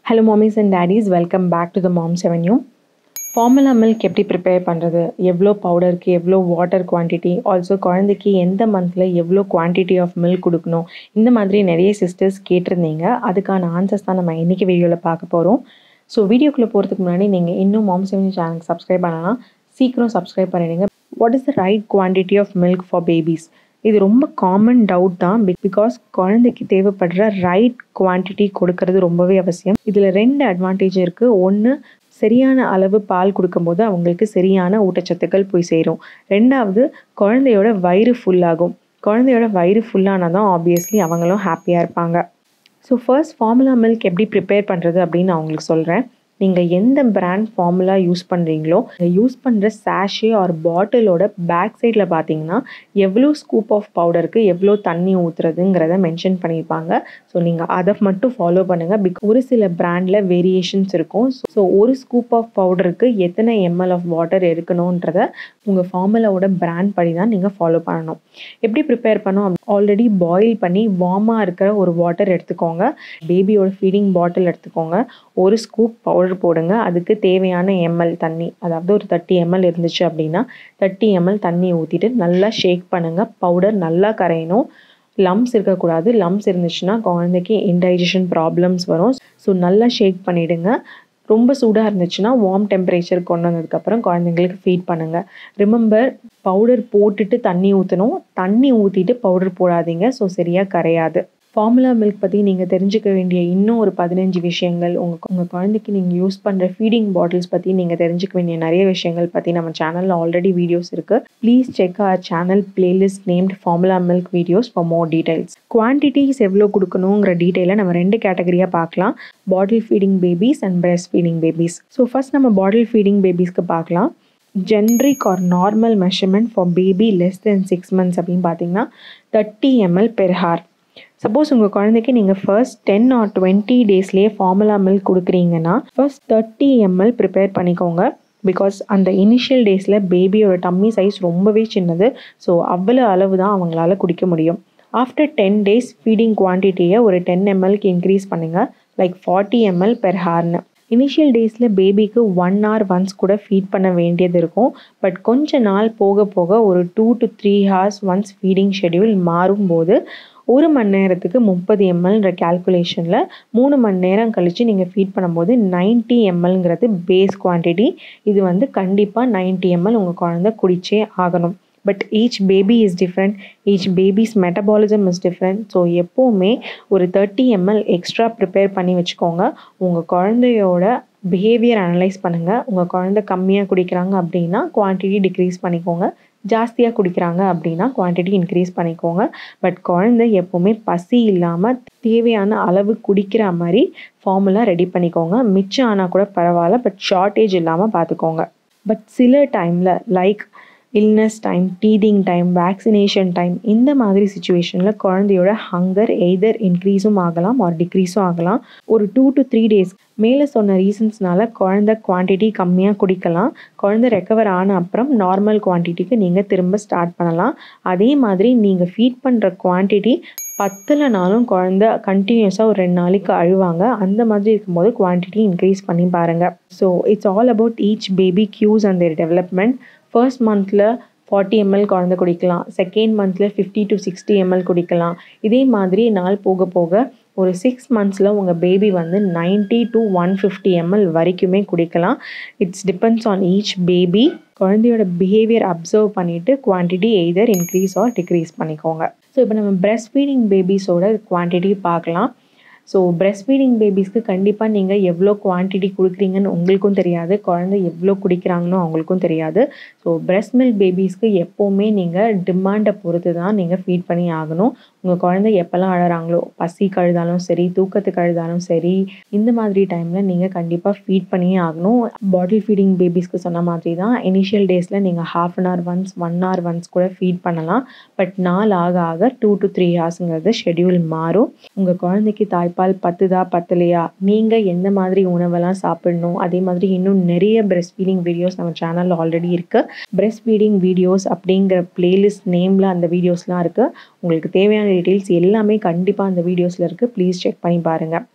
hello mommies and daddies welcome back to the moms avenue formula milk எப்படி prepare பண்ணுறது எவ்வளோ பவுடருக்கு எவ்வளோ water quantity also குழந்தைக்கு எந்த மந்தில் எவ்வளோ குவான்டிட்டி ஆஃப் மில்க் கொடுக்கணும் இந்த மாதிரி நிறைய சிஸ்டர்ஸ் கேட்டிருந்தீங்க அதுக்கான ஆன்சர்ஸ் தான் நம்ம இன்றைக்கி வீடியோவில் பார்க்க போகிறோம் ஸோ வீடியோக்குள்ளே போகிறதுக்கு முன்னாடி நீங்கள் இன்னும் மாம்ஸ் அவென்யூ சேனலுக்கு சப்ஸ்கிரைப் பண்ணலாம் சீக்கிரம் சப்ஸ்கிரைப் பண்ணிடுங்க what is the right quantity of milk for babies இது ரொம்ப காமன் டவுட் தான் பிகாஸ் குழந்தைக்கு தேவைப்படுற ரைட் குவான்டிட்டி கொடுக்கறது ரொம்பவே அவசியம் இதில் ரெண்டு அட்வான்டேஜ் இருக்குது ஒன்று சரியான அளவு பால் கொடுக்கும்போது அவங்களுக்கு சரியான ஊட்டச்சத்துக்கள் போய் சேரும் ரெண்டாவது குழந்தையோட வயிறு ஃபுல்லாகும் குழந்தையோட வயிறு ஃபுல்லானால் தான் ஆப்வியஸ்லி அவங்களும் ஹாப்பியாக இருப்பாங்க ஸோ ஃபர்ஸ்ட் ஃபார்முலா மில்க் எப்படி ப்ரிப்பேர் பண்ணுறது அப்படின்னு நான் உங்களுக்கு சொல்கிறேன் நீங்கள் எந்த பிராண்ட் ஃபார்முலா யூஸ் பண்ணுறீங்களோ யூஸ் பண்ணுற சாஷே ஆர் பாட்டிலோட பேக் சைடில் பார்த்தீங்கன்னா எவ்வளோ ஸ்கூப் ஆஃப் பவுடருக்கு எவ்வளோ தண்ணி ஊற்றுறதுங்கிறத மென்ஷன் பண்ணியிருப்பாங்க ஸோ நீங்கள் அதை மட்டும் ஃபாலோ பண்ணுங்கள் பிக் ஒரு சில பிராண்டில் வேரியேஷன்ஸ் இருக்கும் ஸோ ஒரு ஸ்கூப் ஆஃப் பவுடருக்கு எத்தனை எம்எல் ஆஃப் வாட்டர் எடுக்கணுன்றத உங்கள் ஃபார்முலாவோட பிராண்ட் படி தான் நீங்கள் ஃபாலோ பண்ணணும் எப்படி ப்ரிப்பேர் பண்ணோம் ஆல்ரெடி பாயில் பண்ணி வார்மாக இருக்கிற ஒரு வாட்டர் எடுத்துக்கோங்க பேபியோட ஃபீடிங் பாட்டில் எடுத்துக்கோங்க ஒரு ஸ்கூப் பவுடர் போடுங்க அதுக்கு தேவையான எம்எல் தண்ணி அதாவது ஒரு தேர்ட்டி எம்எல் இருந்துச்சு அப்படின்னா தேர்ட்டி எம்எல் தண்ணி ஊற்றிட்டு நல்லா ஷேக் பண்ணுங்கள் பவுடர் நல்லா கரையணும் லம்ஸ் இருக்கக்கூடாது லம்ஸ் இருந்துச்சுன்னா குழந்தைக்கு இன்டைஜஷன் ப்ராப்ளம்ஸ் வரும் ஸோ நல்லா ஷேக் பண்ணிவிடுங்க ரொம்ப சூடாக இருந்துச்சுன்னா வார்ம் டெம்பரேச்சர் கொண்டு வந்ததுக்கப்புறம் குழந்தைங்களுக்கு ஃபீட் பண்ணுங்கள் ரிமெம்பர் பவுடர் போட்டுட்டு தண்ணி ஊற்றணும் தண்ணி ஊற்றிட்டு பவுடர் போடாதீங்க ஸோ சரியாக கரையாது ஃபார்முலா மில்க் பற்றி நீங்கள் தெரிஞ்சுக்க வேண்டிய இன்னும் ஒரு பதினஞ்சு விஷயங்கள் உங்கள் உங்கள் குழந்தைக்கு நீங்கள் யூஸ் பண்ணுற ஃபீடிங் பாட்டில்ஸ் பற்றி நீங்கள் தெரிஞ்சுக்க வேண்டிய நிறைய விஷயங்கள் பற்றி நம்ம சேனலில் ஆல்ரெடி வீடியோஸ் இருக்குது please check our channel playlist named formula milk videos for more details quantities எவ்வளோ கொடுக்கணுங்கிற டீட்டெயிலை நம்ம ரெண்டு கேட்டகரியாக பார்க்கலாம் bottle feeding babies and breast feeding babies so first நம்ம பாட்டில் ஃபீடிங் பேபிஸ்க்கு பார்க்கலாம் generic or normal measurement for baby less than six months அப்படின்னு பார்த்தீங்கன்னா thirty ml per hour suppose உங்கள் குழந்தைக்கு நீங்கள் ஃபர்ஸ்ட் டென் ஆர் டுவெண்ட்டி டேஸ்லேயே ஃபார்முலா மில்க் கொடுக்குறீங்கன்னா ஃபர்ஸ்ட் தேர்ட்டி எம்எல் ப்ரிப்பேர் பண்ணிக்கோங்க பிகாஸ் அந்த இனிஷியல் டேஸில் பேபியோட டம்மி சைஸ் ரொம்பவே சின்னது ஸோ அவ்வளோ அளவு தான் அவங்களால குடிக்க முடியும் ஆஃப்டர் டென் டேஸ் ஃபீடிங் குவான்டிட்டியை ஒரு டென் எம்எல்க்கு இன்க்ரீஸ் பண்ணுங்கள் லைக் ஃபார்ட்டி எம்எல் பெர் ஹார்னு இனிஷியல் டேஸில் பேபிக்கு ஒன் ஹவர் ஒன்ஸ் கூட ஃபீட் பண்ண வேண்டியது இருக்கும் பட் கொஞ்ச நாள் போக போக ஒரு two to three hours once feeding schedule மாறும்போது ஒரு மணி நேரத்துக்கு முப்பது எம்எல்ன்ற கேல்குலேஷனில் மூணு மணி நேரம் கழித்து நீங்கள் ஃபீட் பண்ணும்போது நைன்ட்டி எம்எல்ங்கிறது பேஸ் குவான்டிட்டி இது வந்து கண்டிப்பாக நைன்ட்டி எம்எல் உங்கள் குழந்த குடிச்சே ஆகணும் but each baby is different each baby's metabolism is different so எப்போவுமே ஒரு தேர்ட்டி எம்எல் எக்ஸ்ட்ரா ப்ரிப்பேர் பண்ணி வச்சுக்கோங்க உங்கள் குழந்தையோட பிஹேவியர் அனலைஸ் பண்ணுங்கள் உங்கள் குழந்தை கம்மியாக குடிக்கிறாங்க அப்படின்னா குவான்டிட்டி டிக்ரீஸ் பண்ணிக்கோங்க ஜாஸ்தியாக குடிக்கிறாங்க அப்படின்னா குவான்டிட்டி இன்க்ரீஸ் பண்ணிக்கோங்க பட் குழந்தை எப்போவுமே பசி இல்லாமல் தேவையான அளவு குடிக்கிற மாதிரி ஃபார்முலா ரெடி பண்ணிக்கோங்க மிச்சம் ஆனால் கூட பரவாயில்ல பட் ஷார்ட்டேஜ் இல்லாமல் பார்த்துக்கோங்க பட் சில டைமில் like illness time teething time vaccination time இந்த மாதிரி சுச்சுவேஷனில் குழந்தையோட ஹங்கர் எய்தர் இன்க்ரீஸும் ஆகலாம் ஆர் டிக்ரீஸும் ஆகலாம் ஒரு டூ டு த்ரீ டேஸ் மேலே சொன்ன ரீசன்ஸ்னால குழந்த குவான்டிட்டி கம்மியாக குடிக்கலாம் குழந்த ரெக்கவர் ஆன அப்புறம் நார்மல் குவான்டிட்டிக்கு நீங்கள் திரும்ப ஸ்டார்ட் பண்ணலாம் அதே மாதிரி நீங்கள் ஃபீட் பண்ணுற குவான்டிட்டி பத்துலனாலும் குழந்த கண்டினியூஸாக ஒரு ரெண்டு நாளைக்கு அழுவாங்க அந்த மாதிரி இருக்கும்போது குவான்டிட்டி இன்க்ரீஸ் பண்ணி பாருங்கள் so it's all about each baby cues and their development first மந்தில் ஃபார்ட்டி எம்எல் குழந்தை குடிக்கலாம் செகண்ட் மந்தில் ஃபிஃப்டி டு சிக்ஸ்டி எம்எல் குடிக்கலாம் இதே மாதிரி நாள் போக போக ஒரு சிக்ஸ் மந்த்ஸில் உங்கள் பேபி வந்து ninety to one fifty ml வரைக்குமே குடிக்கலாம் it's depends on each baby குழந்தையோட பிஹேவியர் அப்சர்வ் பண்ணிவிட்டு quantity either increase or decrease பண்ணிக்கோங்க ஸோ இப்போ நம்ம பிரெஸ்ட் ஃபீடிங் பேபிஸோட குவான்டிட்டி பார்க்கலாம் ஸோ பிரெஸ்ட் ஃபீடிங் பேபிஸ்க்கு கண்டிப்பாக நீங்கள் எவ்வளோ குவான்டிட்டி கொடுக்குறீங்கன்னு உங்களுக்கும் தெரியாது குழந்தை எவ்வளோ குடிக்கிறாங்கன்னு அவங்களுக்கும் தெரியாது ஸோ பிரெஸ்ட் மில்க் பேபிஸ்க்கு எப்போவுமே நீங்கள் டிமாண்டை பொறுத்து தான் நீங்கள் ஃபீட் பண்ணி ஆகணும் உங்கள் குழந்தை எப்போல்லாம் அழறாங்களோ பசி கழுதாலும் சரி தூக்கத்துக்கு அழுதாலும் சரி இந்த மாதிரி டைமில் நீங்கள் கண்டிப்பாக ஃபீட் பண்ணியே ஆகணும் பாட்டில் ஃபீடிங் பேபிஸ்க்கு சொன்ன மாதிரி தான் இனிஷியல் டேஸில் நீங்கள் half an hour once one hour once கூட ஃபீட் பண்ணலாம் பட் நாள் ஆக ஆக டூ டு த்ரீ ஹார்ஸுங்கிறது ஷெடியூல் மாறும் உங்கள் குழந்தைக்கு தாய்ப்பால் பத்துதா பத்தலையா நீங்கள் எந்த மாதிரி உணவெல்லாம் சாப்பிடணும் அதே மாதிரி இன்னும் நிறைய பிரெஸ்ட் ஃபீடிங் வீடியோஸ் நம்ம சேனலில் ஆல்ரெடி இருக்குது பிரெஸ்ட் ஃபீடிங் வீடியோஸ் அப்படிங்கிற பிளேலிஸ்ட் நேமில் அந்த வீடியோஸ்லாம் இருக்குது உங்களுக்கு தேவையான டீட்டெயில்ஸ் எல்லாமே கண்டிப்பாக அந்த வீடியோஸில் இருக்குது ப்ளீஸ் செக் பண்ணி பாருங்கள்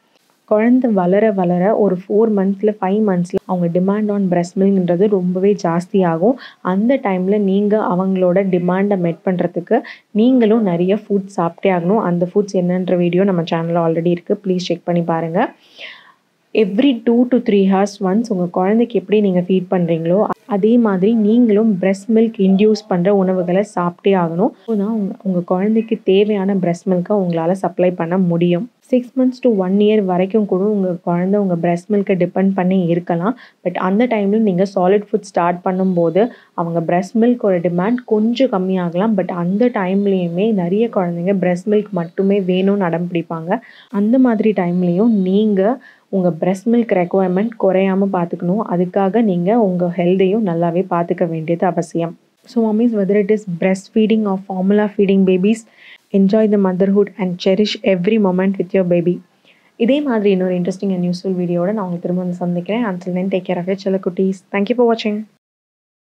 குழந்தை வளர வளர ஒரு ஃபோர் மந்த்ஸில் ஃபைவ் மந்த்ஸில் அவங்க டிமாண்ட் ஆன் பிரஸ்ட் மில்க்ன்றது ரொம்பவே ஜாஸ்தியாகும் அந்த டைமில் நீங்கள் அவங்களோட டிமாண்டை மெட் பண்ணுறதுக்கு நீங்களும் நிறைய ஃபுட் சாப்பிட்டே ஆகணும் அந்த ஃபுட்ஸ் என்னன்ற வீடியோ நம்ம சேனலில் ஆல்ரெடி இருக்குது ப்ளீஸ் செக் பண்ணி பாருங்கள் every two to three hours once உங்கள் குழந்தைக்கு எப்படி நீங்கள் ஃபீட் பண்ணுறீங்களோ அதே மாதிரி நீங்களும் பிரஸ்ட் மில்க் இன்டியூஸ் பண்ணுற உணவுகளை சாப்பிட்டே ஆகணும் ஸோ தான் உங்கள் உங்கள் குழந்தைக்கு தேவையான பிரஸ்ட் மில்க்கை உங்களால் சப்ளை பண்ண முடியும் six months to one year வரைக்கும் கூட உங்கள் குழந்தை உங்கள் பிரஸ்ட் மில்க்கை டிபெண்ட் பண்ணி இருக்கலாம் பட் அந்த டைமில் நீங்கள் சாலிட் ஃபுட் ஸ்டார்ட் பண்ணும்போது அவங்க பிரஸ்ட் மில்கோட டிமாண்ட் கொஞ்சம் கம்மியாகலாம் பட் அந்த டைம்லேயுமே நிறைய குழந்தைங்க பிரஸ்ட் மில்க் மட்டுமே வேணும்னு அடம் பிடிப்பாங்க அந்த மாதிரி டைம்லேயும் நீங்கள் உங்கள் பிரஸ்ட் மில்க் ரெக்குவயர்மெண்ட் குறையாமல் பார்த்துக்கணும் அதுக்காக நீங்கள் உங்கள் ஹெல்த்தையும் நல்லாவே பார்த்துக்க வேண்டியது அவசியம் so mummies whether it is breast feeding or formula feeding babies enjoy the motherhood and cherish every moment with your baby இதே மாதிரி இன்னொரு இன்ட்ரெஸ்டிங் அண்ட் யூஸ்ஃபுல் வீடியோட நான் உங்களுக்கு திரும்ப வந்து சந்திக்கிறேன் until then take care of your செல்ல குட்டீஸ் தேங்க்யூ ஃபார் வாட்சிங்